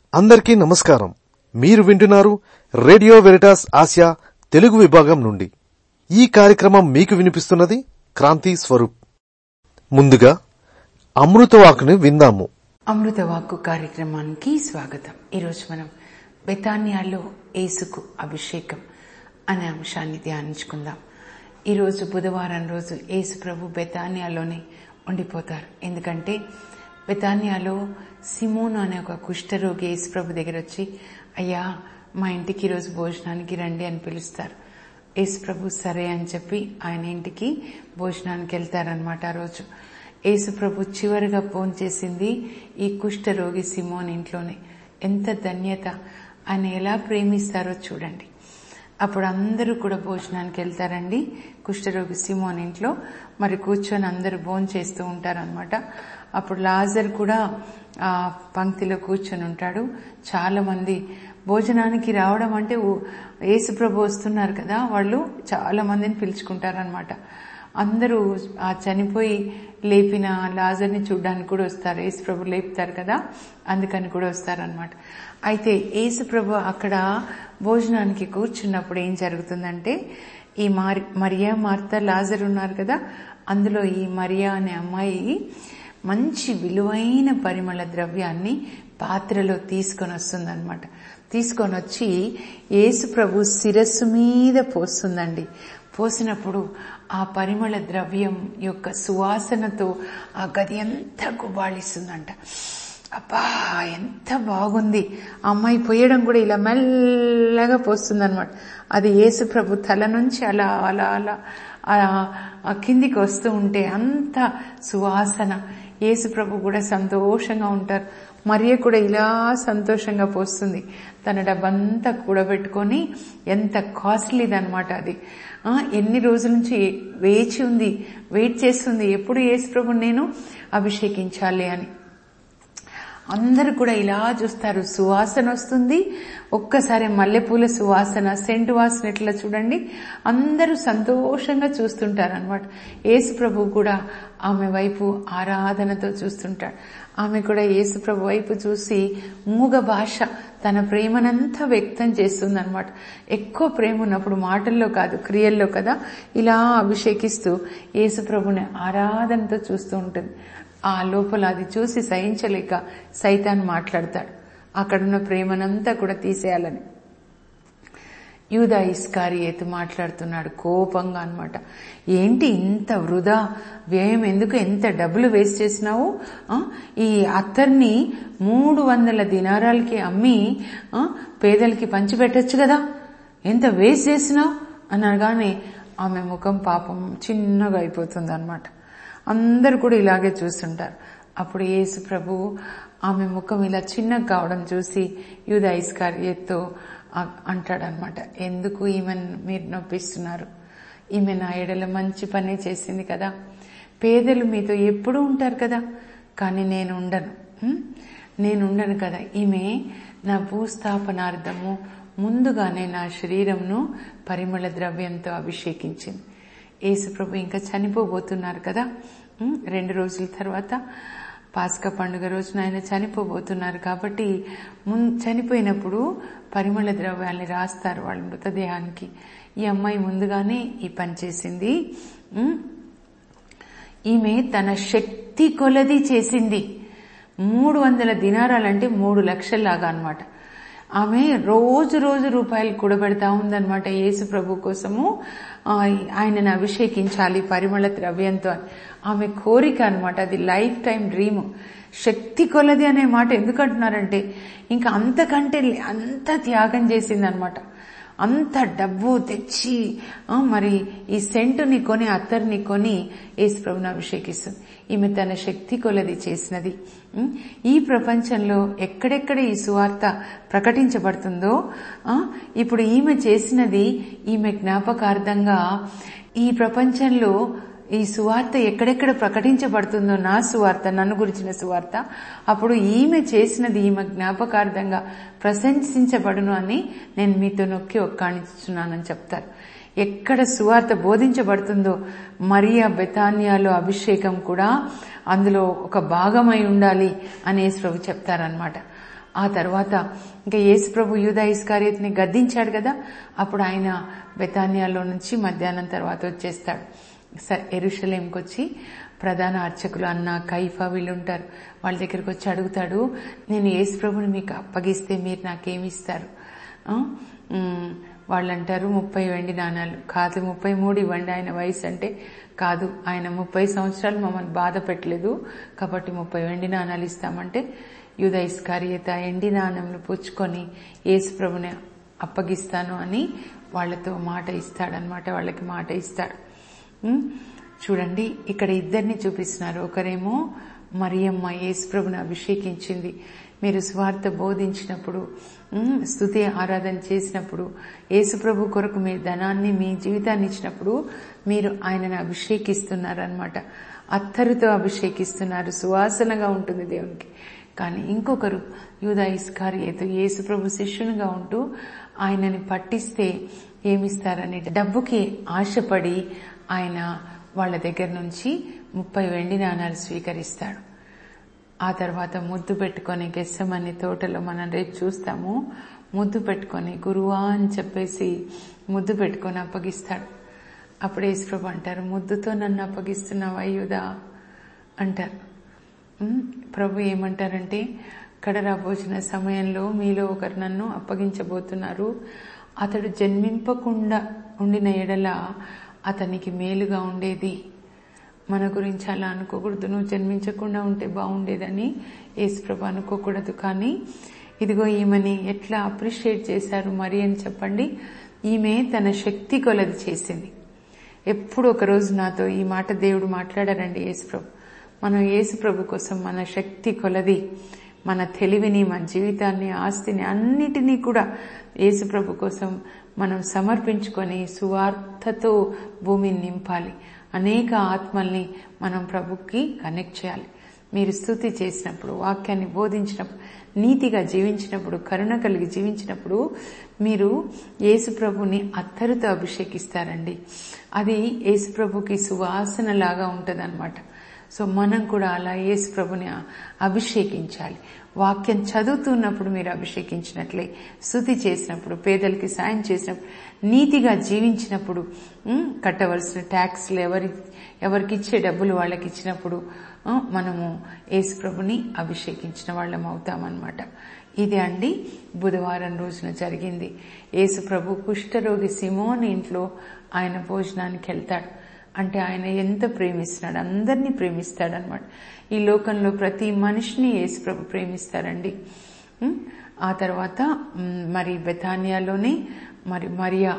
అందరికీ నమస్కారం మీరు వింటున్నారు రేడియో వెరిటాస్ ఆసియా తెలుగు విభాగం నుండి ఈ కార్యక్రమం మీకు వినిపిస్తున్నది క్రాంతి స్వరూప్ ముందుగా అమృతవాకుని విందాము అమృత వాక్కు కార్యక్రమానికి స్వాగతం ఈరోజు మనం బెతాన్యాలో ఏసుకు అభిషేకం అనే అంశాన్ని ధ్యానించుకుందాం ఈరోజు బుధవారం రోజు ఏసు ప్రభు బెతాన్యాలోనే ఉండిపోతారు ఎందుకంటే బెతాన్యాలో సిమోను అనే ఒక కుష్ఠరోగి యేసు ప్రభు దగ్గర వచ్చి అయ్యా మా ఇంటికి ఈరోజు భోజనానికి రండి అని పిలుస్తారు యేసు ప్రభు సరే అని చెప్పి ఆయన ఇంటికి భోజనానికి వెళ్తారనమాట ఆ రోజు యేసు ప్రభు చివరిగా ఫోన్ చేసింది ఈ కుష్ఠరోగి సిమోన్ ఇంట్లోనే ఎంత ధన్యత ఆయన ఎలా ప్రేమిస్తారో చూడండి అప్పుడు అందరూ కూడా భోజనానికి వెళ్తారండి కుష్ఠరోగి సిమోన్ ఇంట్లో మరి కూర్చొని అందరూ భోజనం చేస్తూ ఉంటారనమాట అప్పుడు లాజర్ కూడా ఆ పంక్తిలో కూర్చొని ఉంటాడు చాలా మంది భోజనానికి రావడం అంటే యేసుప్రభు వస్తున్నారు కదా వాళ్ళు చాలా మందిని పిలుచుకుంటారనమాట అందరూ ఆ చనిపోయి లేపిన లాజర్ని చూడడానికి కూడా వస్తారు యేసుప్రభు లేపుతారు కదా అందుకని కూడా వస్తారనమాట అయితే యేసుప్రభు అక్కడ భోజనానికి కూర్చున్నప్పుడు ఏం జరుగుతుందంటే ఈ మారి మరియా మార్త లాజర్ ఉన్నారు కదా అందులో ఈ మరియా అనే అమ్మాయి మంచి విలువైన పరిమళ ద్రవ్యాన్ని పాత్రలో తీసుకొని వస్తుందన్నమాట తీసుకొని వచ్చి యేసు ప్రభు శిరస్సు మీద పోస్తుందండి పోసినప్పుడు ఆ పరిమళ ద్రవ్యం యొక్క సువాసనతో ఆ గది ఎంత గుబాళిస్తుందంట అబ్బా ఎంత బాగుంది అమ్మాయి పోయడం కూడా ఇలా మెల్లగా పోస్తుంది అనమాట అది యేసు ప్రభు తల నుంచి అలా అలా అలా ఆ కిందికి వస్తూ ఉంటే అంత సువాసన యేసు ప్రభు కూడా సంతోషంగా ఉంటారు మరియ కూడా ఇలా సంతోషంగా పోస్తుంది తన డబ్బంతా కూడబెట్టుకొని ఎంత కాస్ట్లీది అనమాట అది ఎన్ని రోజుల నుంచి వేచి ఉంది వెయిట్ చేస్తుంది ఎప్పుడు యేసు ప్రభు నేను అభిషేకించాలి అని అందరూ కూడా ఇలా చూస్తారు సువాసన వస్తుంది ఒక్కసారి మల్లెపూల సువాసన సెంటు వాసన ఎట్లా చూడండి అందరూ సంతోషంగా చూస్తుంటారు అనమాట యేసు ప్రభు కూడా ఆమె వైపు ఆరాధనతో చూస్తుంటాడు ఆమె కూడా యేసు ప్రభు వైపు చూసి మూగ భాష తన ప్రేమనంతా వ్యక్తం చేస్తుంది అనమాట ఎక్కువ ప్రేమ ఉన్నప్పుడు మాటల్లో కాదు క్రియల్లో కదా ఇలా అభిషేకిస్తూ యేసు ప్రభుని ఆరాధనతో చూస్తూ ఉంటుంది ఆ లోపల అది చూసి సహించలేక సైతాన్ మాట్లాడతాడు అక్కడున్న ప్రేమనంతా కూడా తీసేయాలని యూదా ఇస్కారియేతు మాట్లాడుతున్నాడు కోపంగా అనమాట ఏంటి ఇంత వృధా వ్యయం ఎందుకు ఎంత డబ్బులు వేస్ట్ చేసినావు ఈ అత్తర్ని మూడు వందల దినారాలకి అమ్మి పేదలకి పంచిపెట్టచ్చు కదా ఎంత వేస్ట్ చేసినావు అనగానే ఆమె ముఖం పాపం చిన్నగా అయిపోతుంది అనమాట అందరు కూడా ఇలాగే చూస్తుంటారు అప్పుడు యేసు ప్రభు ఆమె ముఖం ఇలా చిన్నగా కావడం చూసి యూదా ఇస్కార్యతో అంటాడనమాట ఎందుకు ఈమెను మీరు నొప్పిస్తున్నారు ఈమె నా ఎడల మంచి పని చేసింది కదా పేదలు మీతో ఎప్పుడు ఉంటారు కదా కానీ నేను ఉండను నేను ఉండను కదా ఈమె నా భూస్థాపనార్థము ముందుగానే నా శరీరంను పరిమళ ద్రవ్యంతో అభిషేకించింది యేసుప్రభు ఇంకా చనిపోబోతున్నారు కదా రెండు రోజుల తర్వాత పాస్క పండుగ రోజున ఆయన చనిపోబోతున్నారు కాబట్టి మున్ చనిపోయినప్పుడు పరిమళ ద్రవ్యాల్ని రాస్తారు వాళ్ళ మృతదేహానికి ఈ అమ్మాయి ముందుగానే ఈ పని చేసింది ఈమె తన శక్తి కొలది చేసింది మూడు వందల దినారాలంటే మూడు లక్షల్లాగా అనమాట ఆమె రోజు రోజు రూపాయలు కూడబెడతా ఉందన్నమాట యేసు ప్రభు కోసము ఆయనను అభిషేకించాలి పరిమళ ద్రవ్యంతో ఆమె కోరిక అనమాట అది లైఫ్ టైం డ్రీమ్ శక్తి కొలది అనే మాట ఎందుకంటున్నారంటే ఇంకా అంతకంటే అంత త్యాగం చేసిందనమాట అంత డబ్బు తెచ్చి మరి ఈ సెంటుని కొని అత్తర్ని కొని యేసు ప్రభుని అభిషేకిస్తుంది ఈమె తన శక్తి కొలది చేసినది ఈ ప్రపంచంలో ఎక్కడెక్కడ ఈ సువార్త ప్రకటించబడుతుందో ఇప్పుడు ఈమె చేసినది ఈమె జ్ఞాపకార్థంగా ఈ ప్రపంచంలో ఈ సువార్త ఎక్కడెక్కడ ప్రకటించబడుతుందో నా సువార్త నన్ను గురించిన సువార్త అప్పుడు ఈమె చేసినది ఈమె జ్ఞాపకార్థంగా ప్రశంసించబడును అని నేను మీతో నొక్కి ఒక్కాణిస్తున్నానని చెప్తారు ఎక్కడ సువార్త బోధించబడుతుందో మరియా బెతానియాలో అభిషేకం కూడా అందులో ఒక భాగమై ఉండాలి అనేసి ప్రభు చెప్తారనమాట ఆ తర్వాత ఇంకా యేసు ప్రభు యూదా ఇస్కారియత్ని గద్దించాడు కదా అప్పుడు ఆయన బెతానియాలో నుంచి మధ్యాహ్నం తర్వాత వచ్చేస్తాడు స- ఎరుషలేంకి వచ్చి ప్రధాన అర్చకులు అన్న కైఫా వీళ్ళు ఉంటారు వాళ్ళ దగ్గరికి వచ్చి అడుగుతాడు నేను యేసు ప్రభుని మీకు అప్పగిస్తే మీరు నాకేమి ఇస్తారు ఆ? మ్, వాళ్ళు అంటారు ముప్పై వెండి నాణాలు కాదు ముప్పై మూడు ఇవ్వండి ఆయన వయసు అంటే కాదు ఆయన ముప్పై సంవత్సరాలు మమ్మల్ని బాధ పెట్టలేదు కాబట్టి ముప్పై వెండి నాణాలు ఇస్తామంటే యూద ఇస్కారియత ఎండి నాణంలు పుచ్చుకొని యేసు ప్రభుని అప్పగిస్తాను అని వాళ్ళతో మాట ఇస్తాడనమాట వాళ్ళకి మాట ఇస్తాడు ఉమ్, చూడండి ఇక్కడ ఇద్దరిని చూపిస్తున్నారు ఒకరేమో మరియమ్మ యేసుప్రభుని అభిషేకించింది మీరు స్వార్థ బోధించినప్పుడు ఉమ్, స్తుతి ఆరాధన చేసినప్పుడు యేసుప్రభు కొరకు మీ ధనాన్ని మీ జీవితాన్ని ఇచ్చినప్పుడు మీరు ఆయనను అభిషేకిస్తున్నారు అనమాట అత్తరుతో అభిషేకిస్తున్నారు సువాసనగా ఉంటుంది దేవునికి కానీ ఇంకొకరు యూదా ఇస్కారియేతు యేసుప్రభు శిష్యునిగా ఉంటూ ఆయనని పట్టిస్తే ఏమిస్తారని డబ్బుకి ఆశపడి ఆయన వాళ్ళ దగ్గర నుంచి ముప్పై వెండి నాణాలు స్వీకరిస్తాడు ఆ తర్వాత ముద్దు పెట్టుకొని గెస్సమని తోటలో మనం రేపు చూస్తాము ముద్దు పెట్టుకొని గురువా అని చెప్పేసి ముద్దు పెట్టుకొని అప్పగిస్తాడు అప్పుడు యేసుప్రభు అంటారు ముద్దుతో నన్ను అప్పగిస్తున్నావా యూదా అంటారు ఉమ్, ప్రభు ఏమంటారంటే కడరా భోజన సమయంలో మీలో ఒకరు నన్ను అప్పగించబోతున్నారు అతడు జన్మింపకుండా ఉండిన ఎడల అతనికి మేలుగా ఉండేది మన గురించి అలా అనుకోకూడదు నువ్వు జన్మించకుండా ఉంటే బాగుండేదని యేసుప్రభు అనుకోకూడదు కానీ ఇదిగో ఈమెని ఎట్లా అప్రిషియేట్ చేశారు మరి అని చెప్పండి ఈమె తన శక్తి కొలది చేసింది ఎప్పుడు ఒకరోజు నాతో ఈ మాట దేవుడు మాట్లాడారండి యేసుప్రభు మనం యేసుప్రభు కోసం మన శక్తి కొలది మన తెలివిని మన జీవితాన్ని ఆస్తిని అన్నిటినీ కూడా యేసుప్రభు కోసం మనం సమర్పించుకొని సువార్తతో భూమిని నింపాలి అనేక ఆత్మల్ని మనం ప్రభుకి కనెక్ట్ చేయాలి మీరు స్థుతి చేసినప్పుడు వాక్యాన్ని బోధించినప్పుడు నీతిగా జీవించినప్పుడు కరుణ కలిగి జీవించినప్పుడు మీరు యేసుప్రభుని అత్తరుతో అభిషేకిస్తారండి అది యేసుప్రభుకి సువాసన లాగా ఉంటదన్నమాట సో మనం కూడా అలా యేసు ప్రభుని అభిషేకించాలి వాక్యం చదువుతున్నప్పుడు మీరు అభిషేకించినట్లే స్థుతి చేసినప్పుడు పేదలకి సాయం చేసినప్పుడు నీతిగా జీవించినప్పుడు ఉమ్, కట్టవలసిన ట్యాక్స్లు ఎవరి ఎవరికి ఇచ్చే డబ్బులు వాళ్ళకి ఇచ్చినప్పుడు ఆ, మనము యేసు ప్రభుని అభిషేకించిన వాళ్ళం అవుతామన్నమాట ఇది అండి బుధవారం రోజున జరిగింది యేసు ప్రభు కుష్ఠరోగి సిమోని ఇంట్లో ఆయన భోజనానికి వెళ్తాడు అంటే ఆయన ఎంత ప్రేమిస్తున్నాడు అందరినీ ప్రేమిస్తాడు అనమాట ఈ లోకంలో ప్రతి మనిషిని యేసు ప్రభు ప్రేమిస్తారండి ఉమ్, ఆ తర్వాత ఉమ్, మరి బెతానియాలోనే మరి మరియా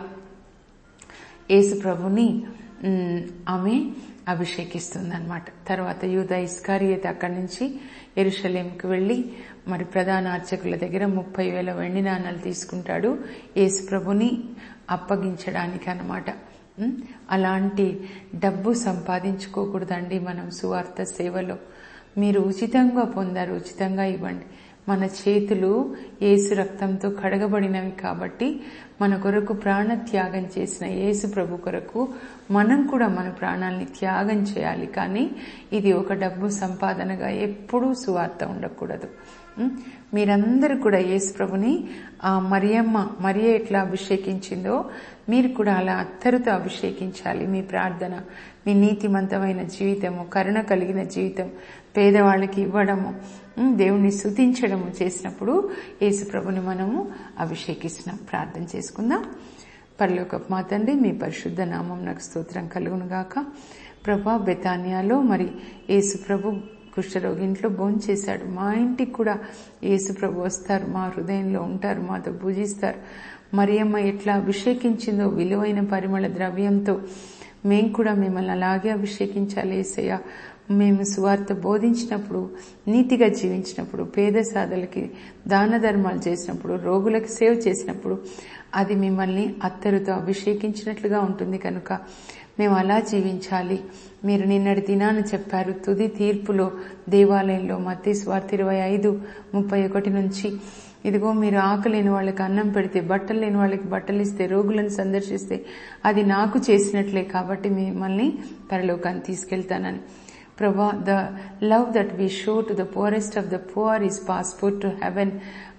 యేసు ప్రభుని ఉమ్, ఆమె అభిషేకిస్తుంది అనమాట తర్వాత యూద ఇస్కారియత అక్కడి నుంచి ఎరుషలేంకి వెళ్లి మరి ప్రధాన అర్చకుల దగ్గర ముప్పై వేల వెండి నాణాలు తీసుకుంటాడు యేసు ప్రభుని అప్పగించడానికి అనమాట ఉమ్, అలాంటి డబ్బు సంపాదించుకోకూడదండి మనం సువార్త సేవలో మీరు ఉచితంగా పొందారు ఉచితంగా ఇవ్వండి మన చేతులు యేసు రక్తంతో కడగబడినవి కాబట్టి మన కొరకు ప్రాణ త్యాగం చేసిన యేసు ప్రభు కొరకు మనం కూడా మన ప్రాణాల్ని త్యాగం చేయాలి కానీ ఇది ఒక డబ్బు సంపాదనగా ఎప్పుడూ సువార్త ఉండకూడదు ఉం? మీరందరూ కూడా యేసు ప్రభుని ఆ మరియమ్మ మరియ ఎట్లా అభిషేకించిందో మీరు కూడా అలా అత్తరుతో అభిషేకించాలి మీ ప్రార్థన మీ నీతిమంతమైన జీవితము కరుణ కలిగిన జీవితం పేదవాళ్ళకి ఇవ్వడము ఉం, దేవుణ్ణి స్తుతించడము చేసినప్పుడు యేసు ప్రభుని మనము అభిషేకిస్తున్నాం ప్రార్థన చేసుకుందాం పరలోకపు మా తండ్రి మీ పరిశుద్ధ నామం నాకు స్తోత్రం కలుగును గాక ప్రభా బెతానియాలో మరి యేసు ప్రభు కుష్ఠరోగి ఇంట్లో భోంచేశాడు మా ఇంటికి కూడా యేసు ప్రభు వస్తారు మా హృదయంలో ఉంటారు మాతో పూజిస్తారు మరియమ్మ ఎట్లా అభిషేకించిందో విలువైన పరిమళ ద్రవ్యంతో మేం కూడా మిమ్మల్ని అలాగే అభిషేకించాలి ఏసయ్య మేము సువార్త బోధించినప్పుడు నీతిగా జీవించినప్పుడు పేద సాధలకి దాన ధర్మాలు చేసినప్పుడు రోగులకు సేవ చేసినప్పుడు అది మిమ్మల్ని అత్తరుతో అభిషేకించినట్లుగా ఉంటుంది కనుక మేము అలా జీవించాలి మీరు నిన్నటి దినాన్ని చెప్పారు తుది తీర్పులో దేవాలయంలో మత్తి స్వార్థ ఇరవై ఐదు ముప్పై ఒకటి నుంచి ఇదిగో మీరు ఆకలేని వాళ్ళకి అన్నం పెడితే బట్టలు లేని వాళ్ళకి బట్టలు ఇస్తే రోగులను సందర్శిస్తే అది నాకు చేసినట్లే కాబట్టి మిమ్మల్ని పరలోకాన్ని తీసుకెళ్తానని ప్రభా the love that we show to the poorest of the poor is passport to heaven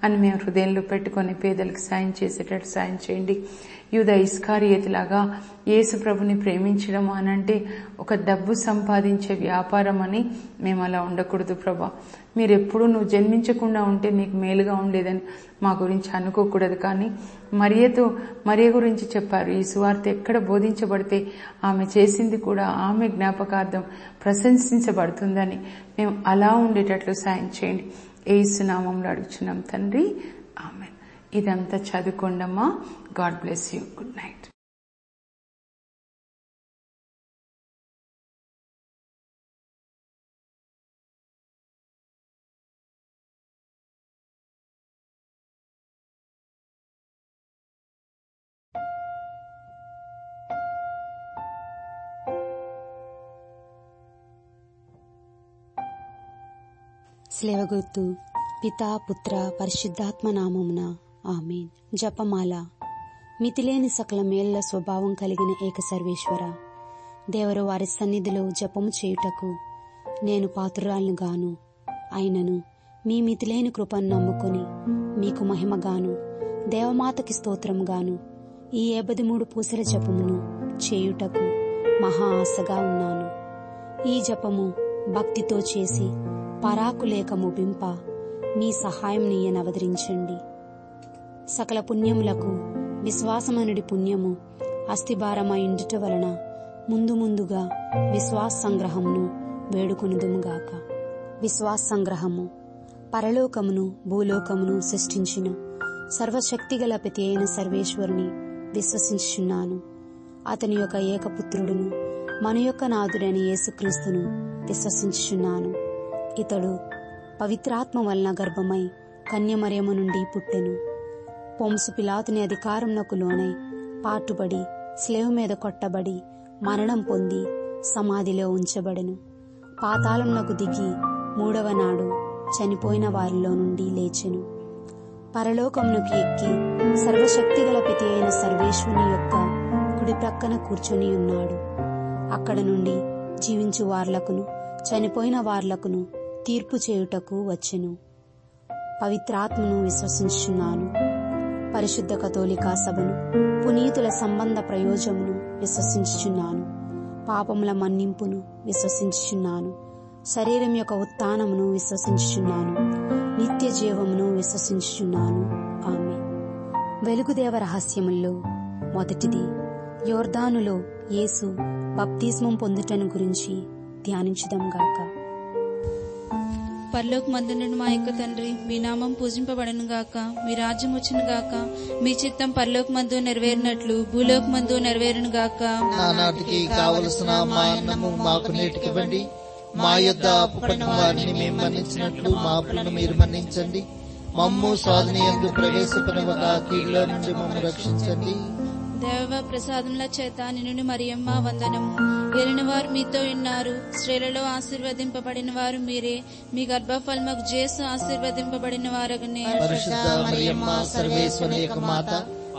అని మేము హృదయంలో పెట్టుకొని పేదలకు సాయం చేసేటట్టు సాయం చేయండి యూద ఇస్కారియతిలాగా యేసు ప్రభుని ప్రేమించడం అనంటే ఒక డబ్బు సంపాదించే వ్యాపారం అని మేము అలా ఉండకూడదు ప్రభా మీరు ఎప్పుడు నువ్వు జన్మించకుండా ఉంటే నీకు మేలుగా ఉండేదని మా గురించి అనుకోకూడదు కానీ మరియతో మరియ గురించి చెప్పారు ఈ సువార్త ఎక్కడ బోధించబడితే ఆమె చేసింది కూడా ఆమె జ్ఞాపకార్థం ప్రశంసించబడుతుందని మేము అలా ఉండేటట్లు సాయం చేయండి ఏసు నామంలో అడుగుచున్నాం తండ్రి ఆమె ఇదంతా చదువుకోండమ్మా God bless you good night స్లేవగుర్తు పితా పుత్ర పరిశుద్ధాత్మ నామమున ఆమెన్ జపమాల మితిలేని సకల మేళ్ల స్వభావం కలిగిన ఏక సర్వేశ్వర దేవరు వారి సన్నిధిలో జపము చేయుటకు నేను పాత్రురాలను గాను అయినను మీ మితిలేని కృపను నమ్ముకొని మీకు మహిమగాను దేవమాతకి స్తోత్రముగాను ఈ ఏబది మూడు పూసల జపమును చేయుటకు మహా ఆశగా ఉన్నాను ఈ జపము భక్తితో చేసి పరాకులేక ముగింప మీ సహాయం నీయనవదరించండి సకల పుణ్యములకు విశ్వాసమనుడి పుణ్యము అస్థిభారమైండుట వలన ముందు ముందుగా విశ్వాస సంగ్రహమును వేడుకొనుదుముగాక విశ్వాస సంగ్రహము పరలోకమును భూలోకమును సృష్టించిన సర్వశక్తిగల ప్రతి అయిన సర్వేశ్వరుని విశ్వసించుచున్నాను అతని యొక్క ఏకపుత్రుడును మన యొక్క నాథుడైన యేసుక్రీస్తును విశ్వసించుచున్నాను ఇతడు పవిత్రాత్మ వలన గర్భమై కన్యమరియము నుండి పుట్టెను పొంసు పిలాతుని అధికారంలోకి లోనై పాటుబడి స్లేవ్ మీద కొట్టబడి మరణం పొంది సమాధిలో ఉంచబడెను పాతాళంలోకి దిగి మూడవ నాడు చనిపోయిన వారిలో నుండి లేచెను పరలోకమునకు ఎక్కి సర్వశక్తిగల ప్రతి అయిన సర్వేశ్వరుని యొక్క కుడి ప్రక్కన కూర్చొని ఉన్నాడు అక్కడ నుండి జీవించు వార్లకును చనిపోయిన వార్లకును తీర్పు చేయుటకు వచ్చెను పవిత్రాత్మను విశ్వసించున్నాను పరిశుద్ధ కథోలికా సభను పునీతుల సంబంధ ప్రయోజమును విశ్వసించుచున్నాను పాపముల మన్నింపును విశ్వసించుచున్నాను శరీరం యొక్క ఉత్థానమును విశ్వసించుచున్నాను నిత్య జీవమును విశ్వసించుచున్నాను ఆమె వెలుగుదేవ రహస్యముల్లో మొదటిది యోర్దానులో యేసు బప్తిస్మం పొందుటను గురించి ధ్యానించుదాం గాక పరలోక మందునుడు మా యొక్క తండ్రి మీ నామం పూజింపబడను గాక మీ రాజ్యం వచ్చును గాక మీ చిత్తం పరలోక మందు నెరవేరినట్లు భూలోక మందు నెరవేరును గాక నానాటికి కావలసిన మా అన్నము మాకు నేటికివ్వండి మా యొద్ద అప్పుపడిన వారిని మేము మన్నించినట్లు మా అప్పులను మీరు మన్నించండి మమ్ము సాధన ఎందు ప్రవేశపడవక కీడులో నుండి మమ్ము రక్షించండి దేవ ప్రసాదముల చేత నిన్ను మరియమ్మ వందనము ఎరిన వారు మీతో ఉన్నారు స్త్రీలలో ఆశీర్వదింపబడిన వారు మీరే మీ గర్భఫలముకు జేసు ఆశీర్వదింపబడిన వారగనే పరిశుద్ధ మరియమ్మ సర్వేశ్వరి యొక్క మాత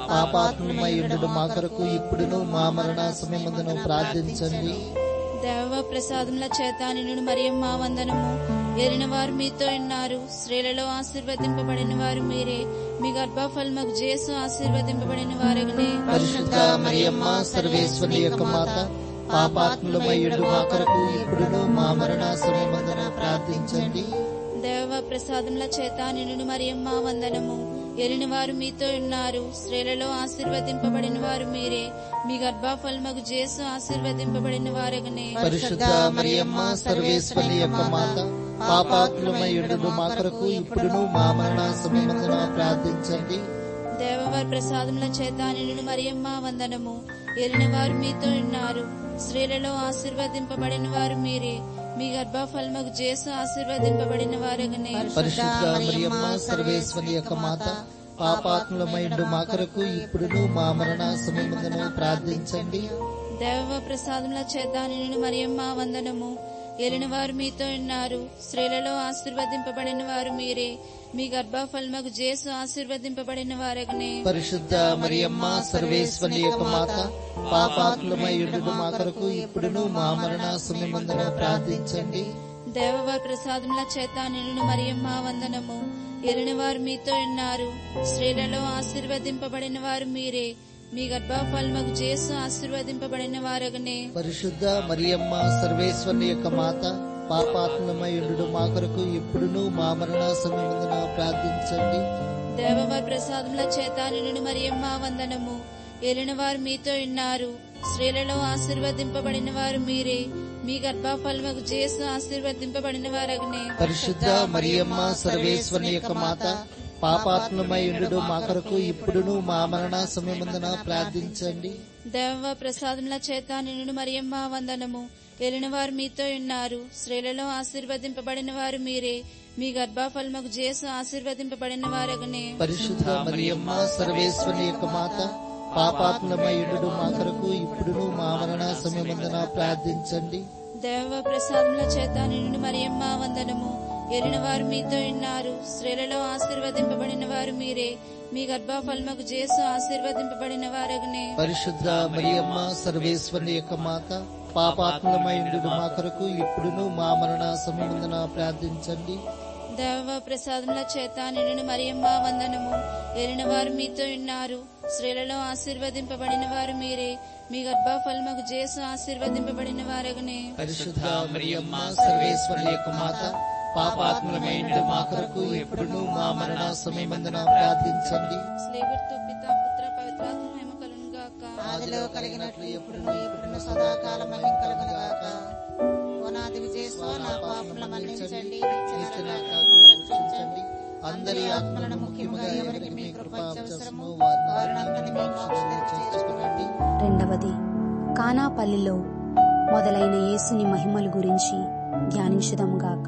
పాపాత్మయుడు మా కొరకు ఇప్పుడును మా మరణ సమయమందును ప్రార్థించండి దేవ ప్రసాదముల చేత నిన్ను మరియమ్మ వందనము ఎరిన వారు మీతో ఉన్నారు స్త్రీలలో ఆశీర్వదింపబడిన వారు మీరే మీ గర్భఫలముకు జేసు ఆశీర్వదింపబడిన వారగనే పరిశుద్ధ మరియమ్మ సర్వేశ్వరి యొక్క మాత పాపాత్ములమయ్యుడు మా కొరకు ఇప్పుడును మా మరణ సమయమందున ప్రార్థించండి దేవ ప్రసాదముల చేత నిన్ను మరియమ్మ వందనము ఎరిని వారు మీతో ఉన్నారు స్త్రీలలో ఆశీర్వదింపబడిన వారు మీరే మీ గర్భఫలముకు జేసు ఆశీర్వదింపబడిన వారగనే పరిశుద్ధ మరియమ్మ సర్వేశ్వరి యొక్క మాత పాపాత్ములమయ్యుడు మా కొరకు ఇప్పుడును మా మరణ సమయమందున ప్రార్థించండి దేవవారి ప్రసాదముల చేత నిన్ను మరియమ్మ వందనము ఎరిని వారు మీతో ఉన్నారు స్త్రీలలో ఆశీర్వదింపబడిన వారు మీరే మీ గర్భఫలముకు జేసు ఆశీర్వదింపబడిన వారగనే పరిశుద్ధ మరియమ్మ సర్వేశ్వరి యొక్క మాత పాపాత్ములమైండు మా కొరకు ఇప్పుడును మా మరణ సమయమందున ప్రార్థించండి దేవ ప్రసాదముల చేత నిన్ను మరియమ్మ వందనము ఎలిన వారు మీతో ఉన్నారు స్త్రీలలో ఆశీర్వదింపబడిన వారు మీరే మీ గర్భఫలముకు జేసు ఆశీర్వదింపబడిన వారగనే పరిశుద్ధ మరియమ్మ సర్వేశ్వరి యొక్క మాత పాపాత్ములమైండు మా కొరకు ఇప్పుడును మా మరణ సమయమందున ప్రార్థించండి దేవవారి ప్రసాదముల చేత నిన్ను మరియమ్మ వందనము ఎలిన వారు మీతో ఉన్నారు స్త్రీలలో ఆశీర్వదింపబడిన వారు మీరే మీ గర్భఫలముకు చేసు ఆశీర్వదింపబడిన వారగనే పరిశుద్ధ మరియమ్మ సర్వేశ్వరుని యొక్క మాత పాపాత్మయుడు మా కొరకు ఇప్పుడును మా మరణ సమయముందున ప్రార్థించండి దేవవారి ప్రసాదముల చేత నిన్ను మరియమ్మ వందనము ఏలిన వారు మీతో ఉన్నారు స్త్రీలలో ఆశీర్వదింపబడిన వారు మీరే మీ గర్భఫలముకు చేసు ఆశీర్వదింపబడిన వారగనే పరిశుద్ధ మరియమ్మ సర్వేశ్వరుని యొక్క మాత పాపాత్మయుడు మా కొరకు ఇప్పుడును మా మరణ సమయముందున ప్రార్థించండి దేవ ప్రసాదముల చేత నిన్ను మరియమ్మ వందనము ఏలిన వారు మీతో ఉన్నారు స్త్రీలలో ఆశీర్వదింపబడిన వారు మీరే మీ గర్భఫలముకు చేసు ఆశీర్వదింపబడిన వారగనే పరిశుద్ధ మరియమ్మ సర్వేశ్వరుని యొక్క మాత పాపాత్మయుడు మా కొరకు ఇప్పుడును మా మరణ సమయముందున ప్రార్థించండి దేవ ప్రసాదముల చేత నిన్ను మరియమ్మ వందనము ఏలిన వారు మీతో ఉన్నారు స్త్రీలలో ఆశీర్వదింపబడిన వారు మీరే మీ గర్భఫలముకు చేసు ఆశీర్వదింపబడిన వారగనే పరిశుద్ధ మరియమ్మ సర్వేశ్వరుని యొక్క మాత పాపాత్మయుడు మా కొరకు ఇప్పుడును మా మరణ సమయముందున ప్రార్థించండి దేవ ప్రసాదముల చేత నిన్ను మరియమ్మ వందనము ఏలిన వారు మీతో ఉన్నారు స్త్రీలలో ఆశీర్వదింపబడిన వారు మీరే మీ గర్భఫలముకు చేసు ఆశీర్వదింపబడిన వారగనే పరిశుద్ధ మరియమ్మ సర్వేశ్వరుని యొక్క మాత పాపాత్మయుడు మా కొరకు ఇప్పుడును మా మరణ సమయముందున ప్రార్థించండి స్లేవర్తో పిత పుత్ర పవిత్రాత్మ మహిమ కలుగును గాక ఆదిలో కలిగినట్లు ఎప్పుడును ఇప్పుడును సదాకాలం మహిమ కలుగును గాక ఓనాది విజయస్వ నా పాపముల మన్నించండి నిత్య నా కాకు రక్షించండి అందరి ఆత్మలను ముఖ్యముగా ఎవరికి మీ కృప అవసరమో వారిని మీ మోక్షంలో చేర్చుకునండి రెండవది కానాపల్లిలో మొదలైన యేసుని మహిమల గురించి ధ్యానించుదాంగాక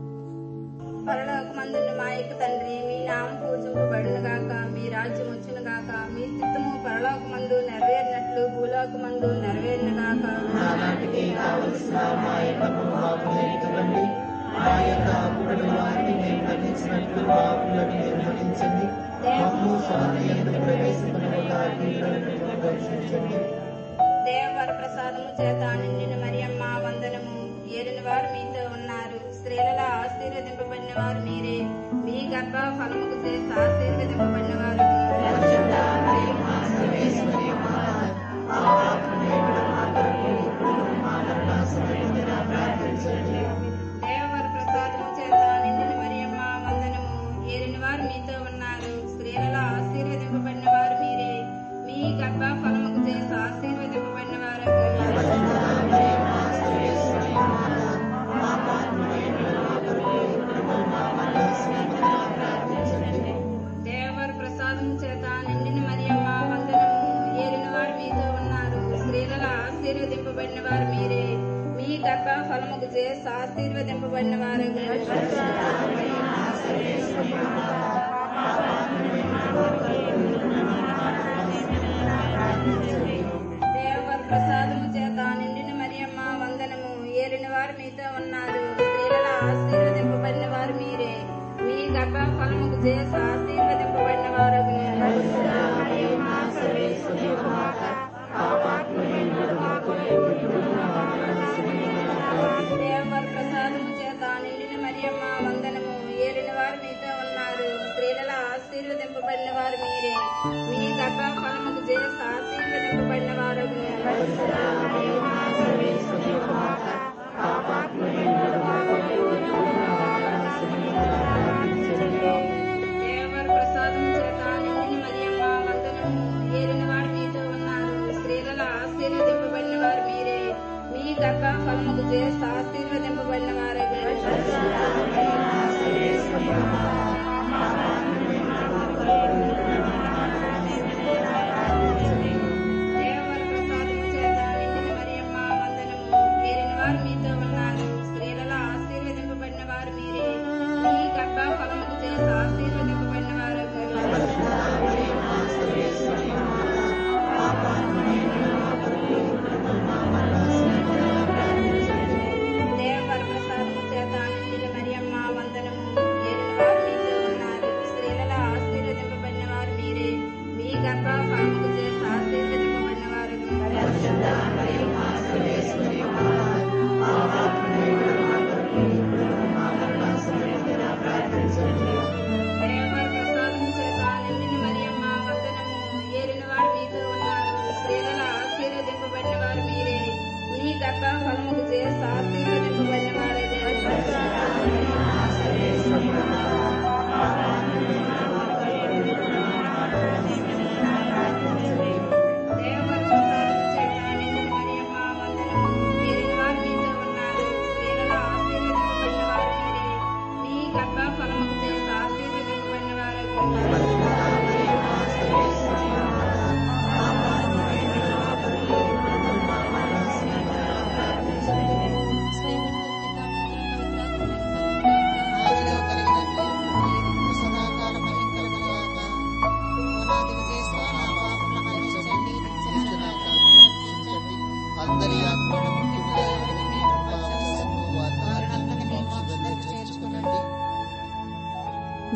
పరలోకమందున్న మా యొక్క తండ్రి మీ నామం పూజింపబడును గాక మీ రాజ్యం వచ్చును గాక మీ చిత్తము పరలోకమందు నెరవేరినట్లు భూలోకమందు నెరవేరును గాక నానాటికి కావలసిన మా ఎన్నము మాకు నేర్చుకోండి మా యొక్క అప్పుడు వారిని మేము మన్నించినట్లు మా అప్పులను మీరు మన్నించండి మమ్ము స్వామి ఎందుకు ప్రవేశపడగా రక్షించండి దేవవర ప్రసాదము చేత నిండిన మరియమ్మ వందనము ఏలిన వారు మీతో ఉన్నారు స్త్రీలలో ఆశీర్వదింపబడిన వారు మీరే మీ గర్భ ఫలముకు చేసి ఆశీర్వదింపబడిన వారు దేవవర ప్రసాదము చేత నిండిన మరియమ్మ వందనము ఏలిన వారు మీతో ఉన్నారు స్త్రీలలో ఆశీర్వదింపబడిన వారు మీరే మీ గర్భ ఫలముకు చేసి ఆశీర్వదింపబడిన వారు దేవర ప్రసాదం చేత నిండిన మరియమ్మ వందనము ఏలిన వారు మీతో ఉన్నారు స్త్రీలలో ఆశీర్వదింపబడిన వారు మీరే మీ గర్భ ఫలముకు చేసి ఆశీర్వదింపబడిన వారు దేవర ప్రసాదము చేత నిండిన మరియమ్మ వందనము ఏలిన వారు మీతో ఉన్నారు స్త్రీలలో ఆశీర్వదింపబడిన వారు మీరే మీ గర్భ ఫలముకు చేసి ఆశీర్వదింపబడిన వారు దేవర ప్రసాదము చేత నిండిన మరియమ్మ వందనము ఏలిన వారు మీతో ఉన్నారు స్త్రీలలో ఆశీర్వదింపబడిన వారు మీరే మీ గర్భ ఫలముకు చేసి ఆశీర్వదింపబడిన వారు దేవర ప్రసాదము చేత నిండిన మరియమ్మ వందనము ఏలిన వారు మీతో ఉన్నారు స్త్రీలలో ఆశీర్వదింపబడిన వారు మీరే మీ గర్భ ఫలముకు చేసి ఆశీర్వదింపబడిన వారు దేవర ప్రసాదము చేత నిండిన మరియమ్మ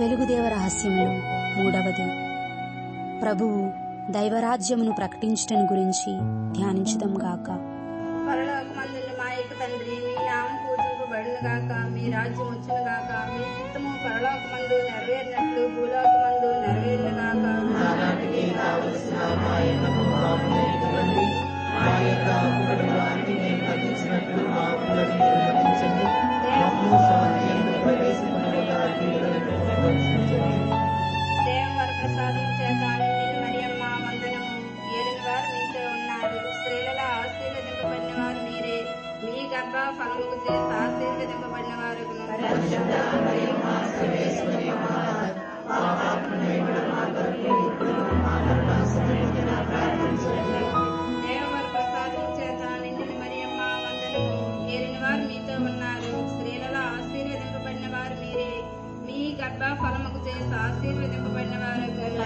వెలుగుదేవ రహస్యములు మూడవది ప్రభువు దైవరాజ్యమును ప్రకటించటం గురించి ధ్యానించుదాం గాక పరలోకమందున్న మా యొక్క తండ్రి మీ నామం పూజింపబడును గాక మీ రాజ్యం వచ్చును గాక మీ చిత్తము పరలోకమందు నెరవేరినట్లు భూలోకమందు నెరవేరును గాక దేవవర ప్రసాదం చేత నిండిన మరియమ్మ వందనము ఏలిన వారు మీతో ఉన్నారు స్త్రీలలో ఆశీర్వదింపబడిన వారు మీరే మీ గర్భ ఫలముకు చేసి ఆశీర్వదింపబడిన వారు దేవవర ప్రసాదం చేత నిండిన మరియమ్మ వందనము ఏలిన వారు మీతో ఉన్నారు స్త్రీలలో ఆశీర్వదింపబడిన వారు మీరే మీ గర్భ ఫలముకు చేసి ఆశీర్వదింపబడిన వారు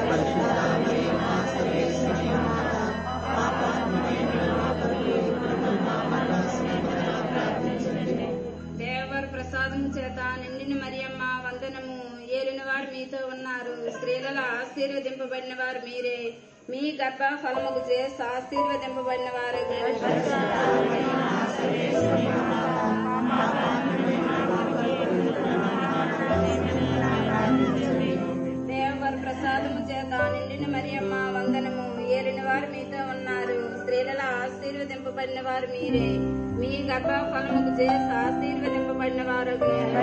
దేవర ప్రసాదం చేత నిండిన మరియమ్మ వందనము ఏలిన వారు మీతో ఉన్నారు స్త్రీలలో ఆశీర్వదింపబడిన వారు మీరే మీ గర్భ ఫలముకు చేసి ఆశీర్వదింపబడిన వారు దేవర ప్రసాదము చేత నిండిన మరియమ్మ వందనము ఏలిన వారు మీతో ఉన్నారు స్త్రీలలో ఆశీర్వదింపబడిన వారు మీరే మీ గర్భ ఫలముకు చేసి ఆశీర్వదింపబడిన వారు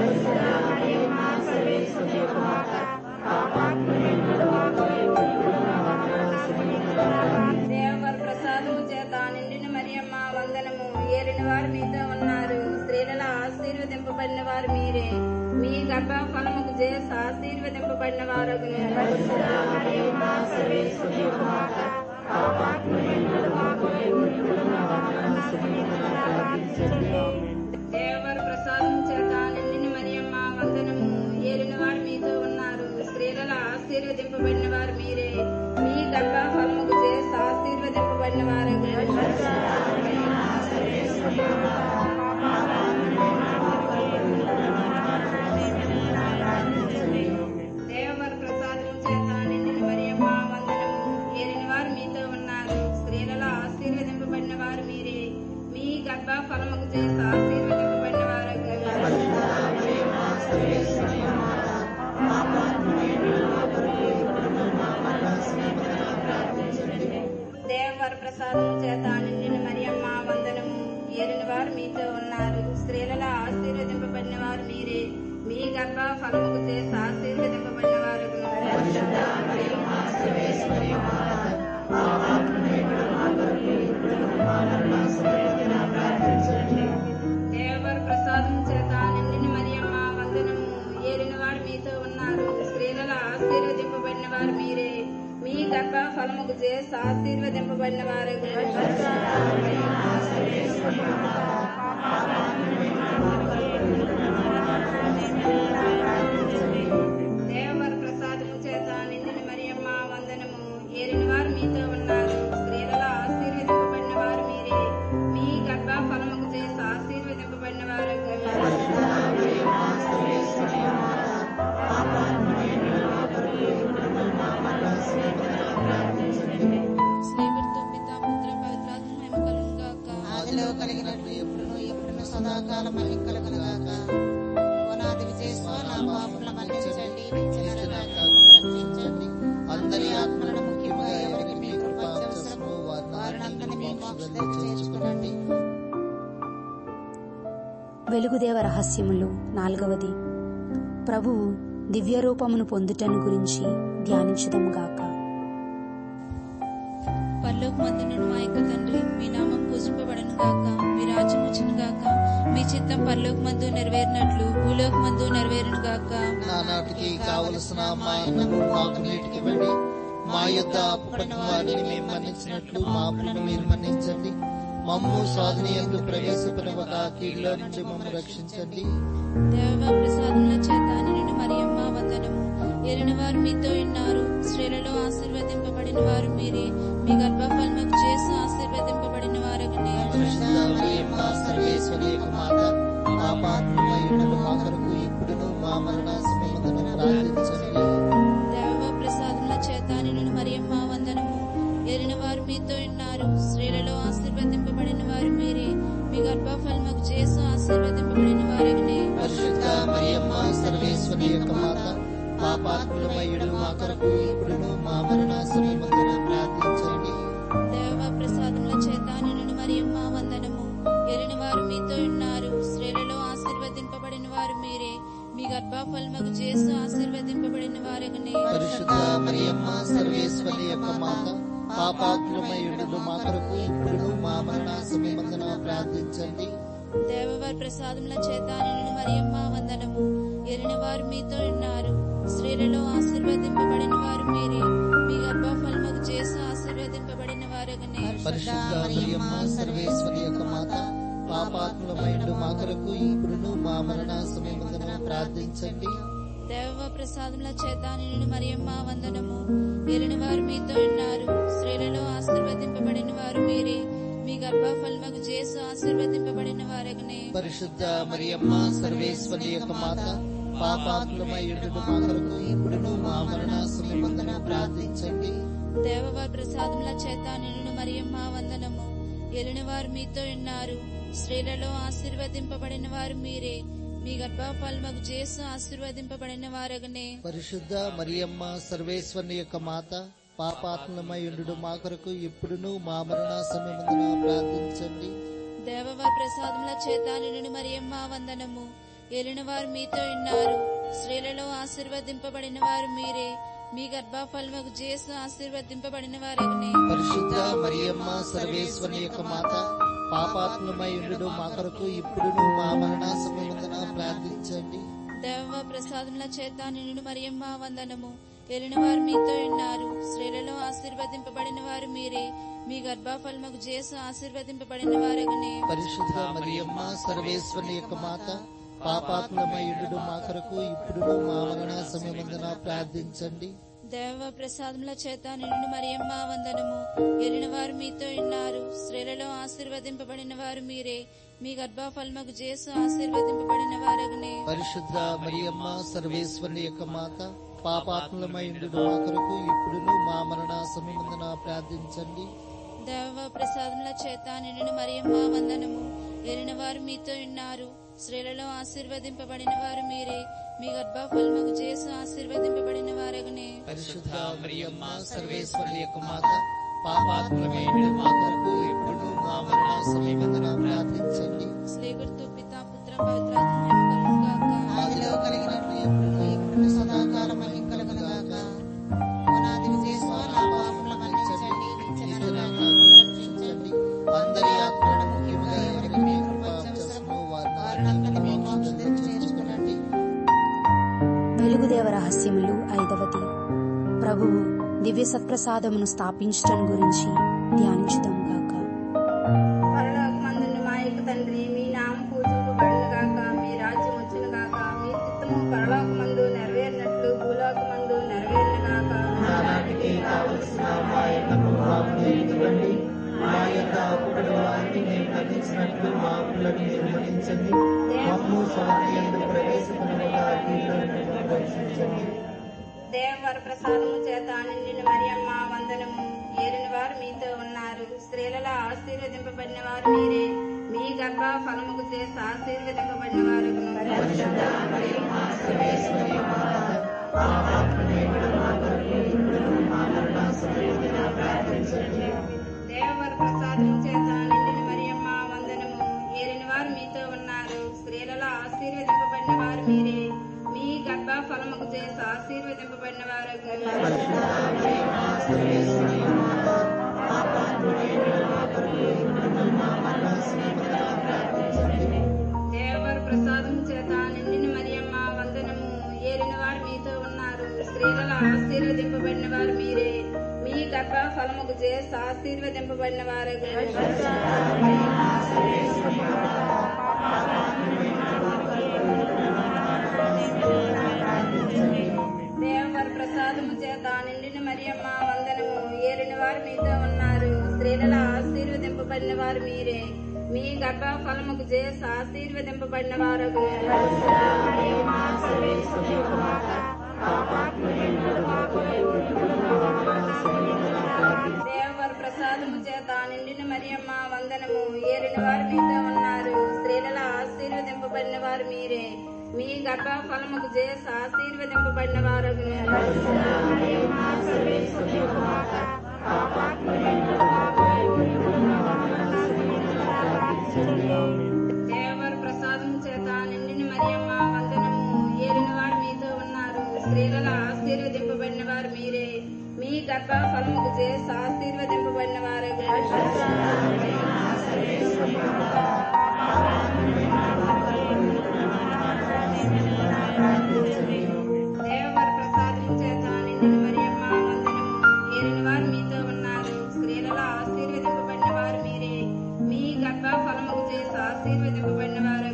దేవర ప్రసాదము చేత నిండిన మరియమ్మ వందనము ఏలిన వారు మీతో ఉన్నారు స్త్రీలలో ఆశీర్వదింపబడిన వారు మీరే మీ గర్భ ఫలముకు చేసి ఆశీర్వదింపబడిన వారు దేవర ప్రసాదం చేత నిండిన మరియమ్మ వందనము ఏలిన వారు మీతో ఉన్నారు స్త్రీలలో ఆశీర్వదింపబడిన వారు మీరే మీ గర్భ ఫలముకు చేసి ఆశీర్వదింపబడిన వారు దేవర ప్రసాదం చేత నిండిన మరియమ్మ వందనము ఏలిన వారు మీతో ఉన్నారు స్త్రీలలో ఆశీర్వదింపబడిన వారు మీరే మీ గర్భ ఫలముకు చేసి ఆశీర్వదింపబడిన వారు దేవర ప్రసాదం చేత నిండిన మరియమ్మ వందనము ఏలిన వారు మీతో ఉన్నారు స్త్రీలలో ఆశీర్వదింపబడిన వారు మీరే మీ గర్భ ఫలముకు చేసి ఆశీర్వదింపబడిన వారు దేవర ప్రసాదం చేత నిండిన మరియమ్మ వందనము ఏలిన వారు మీతో ఉన్నారు స్త్రీలలో ఆశీర్వదింపబడిన వారు మీరే మీ గర్భ ఫలముకు చేసి ఆశీర్వదింపబడిన వారు దేవర ప్రసాదము చేత నిండిన మరియమ్మ వందనము ఏలిన వారు మీతో ఉన్నారు స్త్రీలలో ఆశీర్వదింపబడిన వారు మీరే మీ గర్భ ఫలముకు చేసి ఆశీర్వదింపబడిన వారు శ్రీవర్తో పిత పుత్ర పవిత్రాత్మ మహిమ కలుగును గాక ఆదిలో కలిగినట్లు ఎప్పుడును ఎప్పుడును సదాకాలం మళ్ళీ కలుగునుగాక ఓనాది విజయస్వ నా పాపముల మన్నించండి నిత్య నరకాగ్ని రక్షించండి అందరి ఆత్మలను ముఖ్యముగా ఎవరికి మీ కృప అవసరమో వారిని మీ మోక్షంలో చేర్చుకునండి వెలుగుదేవ రహస్యములు నాలుగవది ప్రభువు దివ్య రూపమును పొందుటను గురించి ధ్యానించుదాం గాక పరలోక మందునుడు మా యొక్క తండ్రి మీ నామం పూజింపబడను గాక మీ రాజ్యం వచ్చును గాక మీ చిత్తం పరలోక మందు నెరవేరినట్లు భూలోక మందు నెరవేరును గాక నానాటికి కావలసిన మా అన్నము మాకు నీటికి ఇవ్వండి మా యొద్ద అప్పుపడిన వారిని మేము మన్నించినట్లు మా అప్పులను మీరు మన్నించండి మమ్ము సాధన ఎందు ప్రవేశపడవక కీళ్ళ నుంచి మమ్మల్ని రక్షించండి దేవ ప్రసాదముల చేత నిన్ను మరియమ్మ వందనము ఎరిన వారు మీతో ఉన్నారు స్త్రీలలో ఆశీర్వదింపబడిన వారు మీరే మీ గర్భఫలముకు చేసి ఆశీర్వదింపబడిన వారు పరిశుద్ధ మరియమ్మ సర్వేశ్వరి యొక్క మాత మా పాత్రమయుడను మా కొరకు ఇప్పుడును మా మరణ సమయమున ప్రార్థించండి మీతో ఉన్నారు స్త్రీలలో ఆశీర్వదింపబడిన వారు మీరే మీ గర్భఫలముకు చేసు ఆశీర్వదింపబడిన వారగనే పరిశుద్ధ మరియమ్మ సర్వేశ్వరి యొక్క మాత పాపాత్ములమయ్యుడు మా కొరకు ఇప్పుడును మా మరణ సమయమందున ప్రార్థించండి దేవ ప్రసాదముల చేత నిన్ను మరియమ్మ వందనము ఎరిని వారు మీతో ఉన్నారు స్త్రీలలో ఆశీర్వదింపబడిన వారు మీరే మీ గర్భఫలముకు చేసు ఆశీర్వదింపబడిన వారగనే పరిశుద్ధ మరియమ్మ సర్వేశ్వరి యొక్క మాత పాపాత్ములమయ్యుడు మా కొరకు ఇప్పుడును మా మరణ సమయమందున ప్రార్థించండి దేవవారి ప్రసాదముల చేత నిన్ను మరియమ్మ వందనము ఎరిని వారు మీతో ఉన్నారు స్త్రీలలో ఆశీర్వదింపబడిన వారు మీరే మీ గర్భఫలముకు చేసు ఆశీర్వదింపబడిన వారగనే పరిశుద్ధ మరియమ్మ సర్వేశ్వరి యొక్క మాత పాపాత్ములమైండు మా కొరకు ఇప్పుడును మా మరణ సమయమందున ప్రార్థించండి దేవ ప్రసాదముల చేత నిన్ను మరియమ్మ వందనము ఎరిని వారు మీతో ఉన్నారు స్త్రీలలో ఆశీర్వదింపబడిన వారు మీరే మీ గర్భఫలముకు చేసు ఆశీర్వదింపబడిన వారగనే పరిశుద్ధ మరియమ్మ సర్వేశ్వరి యొక్క మాత పాపాత్ములమైండు మా కొరకు ఇప్పుడును మా మరణ సమయమందున ప్రార్థించండి దేవవారి ప్రసాదముల చేత నిన్ను మరియమ్మ వందనము ఎలిని వారు మీతో ఉన్నారు స్త్రీలలో ఆశీర్వదింపబడిన వారు మీరే మీ గర్భఫలముకు చేసు ఆశీర్వదింపబడిన వారగనే పరిశుద్ధ మరియమ్మ సర్వేశ్వరి యొక్క మాత పాపాత్ములమైండు మా కొరకు ఇప్పుడును మా మరణ సమయమందున ప్రార్థించండి దేవవారి ప్రసాదముల చేత నిన్ను మరియమ్మ వందనము ఎలిని వారు మీతో ఉన్నారు స్త్రీలలో ఆశీర్వదింపబడిన వారు మీరే మీ గర్భఫలముకు చేసు ఆశీర్వదింపబడిన వారగనే పరిశుద్ధ మరియమ్మ సర్వేశ్వరి యొక్క మాత పాపాత్ములమైండు మా కొరకు ఇప్పుడును మా మరణ సమయమందున ప్రార్థించండి దేవ ప్రసాదముల చేత నిన్ను మరియమ్మ వందనము ఎలిన వారు మీతో ఉన్నారు స్త్రీలలో ఆశీర్వదింపబడిన వారు మీరే మీ గర్భఫలముకు చేసు ఆశీర్వదింపబడిన వారగనే పరిశుద్ధ మరియమ్మ సర్వేశ్వరి యొక్క మాత పాపాత్ములమైండు మా కొరకు ఇప్పుడును మా మరణ సమయమందున ప్రార్థించండి దేవ ప్రసాదముల చేత నిన్ను మరియమ్మ వందనము ఎలిన వారు మీతో ఉన్నారు స్త్రీలలో ఆశీర్వదింపబడిన వారు మీరే మీ గర్భఫలముకు చేసు ఆశీర్వదింపబడిన వారగనే పరిశుద్ధ మరియమ్మ సర్వేశ్వరి యొక్క మాత పాపాత్ములమైండు మా కొరకు ఇప్పుడును మా మరణ సమయమందున ప్రార్థించండి దేవ ప్రసాదముల చేత నిన్ను మరియమ్మ వందనము ఎలిన వారు మీతో ఉన్నారు స్త్రీలలో ఆశీర్వదింపబడిన వారు మీరే మీ గర్భఫలముకు చేసు ఆశీర్వదింపబడిన వారగనే పరిశుద్ధ మరియమ్మ సర్వేశ్వరి యొక్క మాత పాపాత్ములమైండు మా కొరకు ఇప్పుడు మా మరణ సమయమందున ప్రార్థించండి స్నేగుర్తు పితా పుత్ర పవిత్రాత్మ ఆదిలో కలిగినట్లు ఎప్పుడు ఇప్పుడు సదాకాలం మహిమ కలుగునుగాక పునాది విజయస్వ నా పాపముల మన్నించండి నిత్య నరకాగ్ని రక్షించండి అందరి ఆత్మలను ముఖ్యముగా ఎవరికి మీ కృపావచనము వారిని మోక్షంలో చేర్చుకునండి వెలుగుదేవ రహస్యములు ఐదవది ప్రభువు దివ్య సత్ప్రసాదమును స్థాపించటం గురించి ధ్యానించుదాం గాక పరలోకమందున్న మా యొక్క తండ్రి మీ నామం పూజింపబడును గాక మీ రాజ్యం వచ్చును గాక మీ చిత్తము పరలోకమందు నెరవేరినట్లు భూలోకమందు నెరవేరును గాక నానాటికి కావలసిన మా యొక్క మాకు ఇవ్వండి మా యొక్క అప్పుల వారిని మేము మన్నించినట్లు మా అప్పులను మీరు మన్నించండి మమ్ము స్వామి ప్రవేశపడగా రక్షించండి దేవవర ప్రసాదము చేత నిండిన మరియమ్మ వందనము ఏలిన వారు మీతో ఉన్నారు స్త్రీలలో ఆశీర్వదింపబడిన వారు మీరే మీ గర్భ ఫలముకు చేసి ఆశీర్వదింపబడిన వారు దేవవర ప్రసాదము చేత నిండిన మరియమ్మ వందనము ఏలిన వారు మీతో ఉన్నారు స్త్రీలలో ఆశీర్వదింపబడిన వారు మీరే మీ గర్భ ఫలముకు చేసి ఆశీర్వదింపబడిన వారు దేవర ప్రసాదం చేత నిండిన మరియమ్మ వందనము ఏలిన వారు మీతో ఉన్నారు స్త్రీలలో ఆశీర్వదింపబడిన వారు మీరే మీ గర్భ ఫలముకు చేసి ఆశీర్వదింపబడిన వారు దేవర ప్రసాదము చేత నిండిన మరియమ్మ వందనము ఏలిన వారు మీతో ఉన్నారు స్త్రీలలో ఆశీర్వదింపబడిన వారు మీరే మీ గర్భ ఫలముకు చేసి ఆశీర్వదింపబడిన వారు దేవర ప్రసాదము మీరే మీ గర్భ ఫలముకు చేసి ఆశీర్వదింపబడిన వారు దేవర ప్రసాదం చేత నిండిన మరియమ్మ వందనము ఏలిన వారు మీతో ఉన్నారు స్త్రీలలో ఆశీర్వదింపబడిన వారు మీరే మీ గర్భ ఫలముకు చేసి ఆశీర్వదింపబడిన వారు దేవర ప్రసాదం చేత నిండిన మరియమ్మ వందనము ఏలిన వారు మీతో ఉన్నారు స్త్రీలలో ఆశీర్వదింపబడిన వారు మీరే మీ గర్భ ఫలముకు చేసి ఆశీర్వదింపబడిన వారు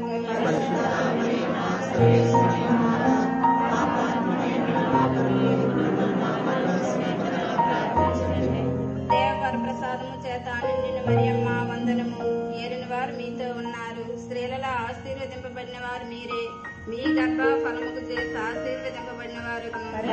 దేవర ప్రసాదము చేత నిండిన మరియమ్మ వందనము ఏలిన వారు మీతో ఉన్నారు స్త్రీలలో ఆశీర్వదింపబడిన వారు మీరే మీ గర్భ ఫలముకు చేసి ఆశీర్వదింపబడిన వారు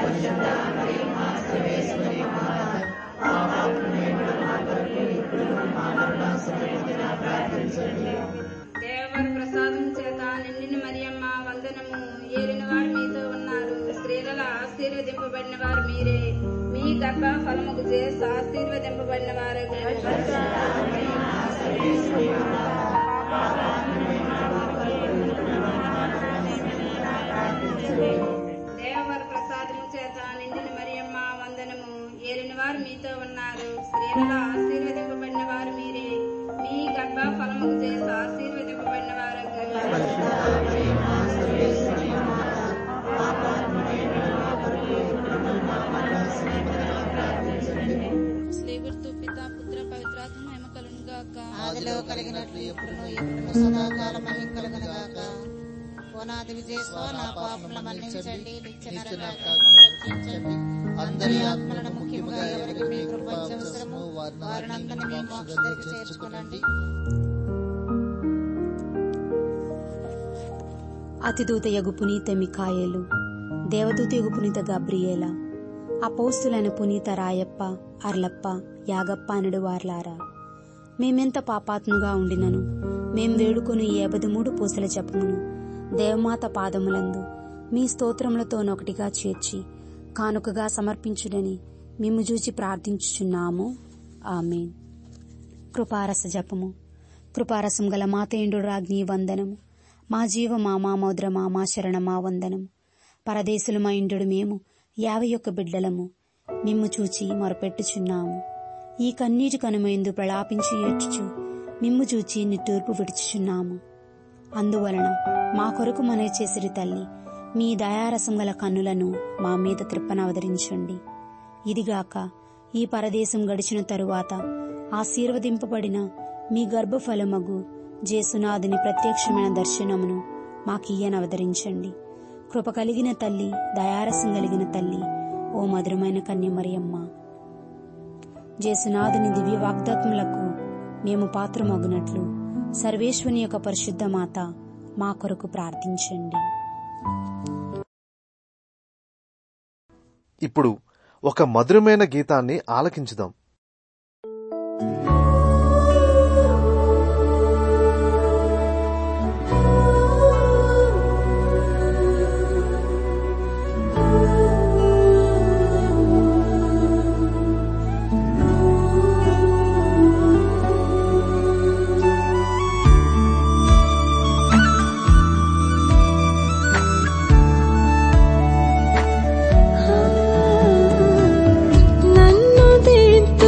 దేవర ప్రసాదం చేత నిండిన మరియమ్మ వందనము ఏలిన వారు మీతో ఉన్నారు స్త్రీలలో ఆశీర్వదింపబడిన వారు మీరే మీ గర్భ ఫలముకు చేసి ఆశీర్వదింపబడిన వారు దేవర ప్రసాదము చేత నిండిన మరియమ్మ వందనము ఏలిన వారు మీతో ఉన్నారు స్త్రీలలో ఆశీర్వదింపబడిన వారు మీరే మీ గర్భ ఫలముకు చేసి ఆశీర్వదింపబడిన వారు స్లేవర్తో పిత పుత్ర పవిత్రాత్మ మహిమ కలును గాక ఆదిలో కలిగినట్లు ఎప్పుడును ఎప్పుడును సదాకాలం మహిం కలుగునుగాక ఓనాది విజయస్వ నా పాపములను మన్నించండి నిత్య నరకాగ్ని రక్షించండి అందరి ఆత్మలను ముఖ్యముగా ఎవరికి మీ కృప అవసరమో వారినందరినీ మీ మోక్షదరికి చేర్చుకునండి అతిదూత యగు పునీత మికాయేలు దేవదూత యగు పునీత గబ్రియేల అపౌస్తులైన పునీత రాయప్ప అర్లప్ప యాగప్ప అనడు వార్లారా మేమెంత పాపాత్ముగా ఉండినను మేం వేడుకొని ఈ మూడు పూసల జపమును దేవమాత పాదములందు మీ స్తోత్రములతోనొకటిగా చేర్చి కానుకగా సమర్పించుడని మిమ్ము చూచి ప్రార్థించుచున్నాము ఆమెన్ కృపారస జపము కృపారసం గల మాతేండు రాజ్ఞి వందనము మా జీవ మా మామోద్ర మా మా శరణ మా వందనము పరదేశులు మా ఇండు మేము యాభై ఒక్క బిడ్డలము మిమ్ము చూచి మొరపెట్టుచున్నాము ఈ కన్నీటి కనుమైందు ప్రలాపించి ఏడ్చుచు మిమ్ము చూచి నిట్టూర్పు విడుచుచున్నాము అందువలన మా కొరకు మనే చేసిరి తల్లి మీ దయారసం గల కన్నులను మా మీద త్రిప్పనవతరించండి ఇదిగాక ఈ పరదేశం గడిచిన తరువాత ఆశీర్వదింపబడిన మీ గర్భఫలమగు జేసునాథుని ప్రత్యక్షమైన దర్శనమును మాకియ్యనవతరించండి కృప కలిగిన తల్లి దయారసం కలిగిన తల్లి ఓ మధురమైన కన్యమరియమ్మ జేసునాథుని దివ్య వాగ్దాత్ములకు మేము పాత్రమగునట్లు సర్వేశ్వని యొక్క పరిశుద్ధ మాత మా కొరకు ప్రార్థించండి ఇప్పుడు ఒక మధురమైన గీతాన్ని ఆలకించుదాం నన్ను దిద్దు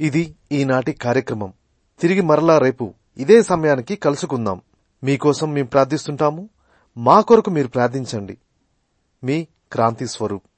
ఇది ఈనాటి కార్యక్రమం తిరిగి మరలా రేపు ఇదే సమయానికి కలుసుకుందాం మీకోసం మేము ప్రార్థిస్తుంటాము మా కొరకు మీరు ప్రార్థించండి మీ క్రాంతి స్వరూప్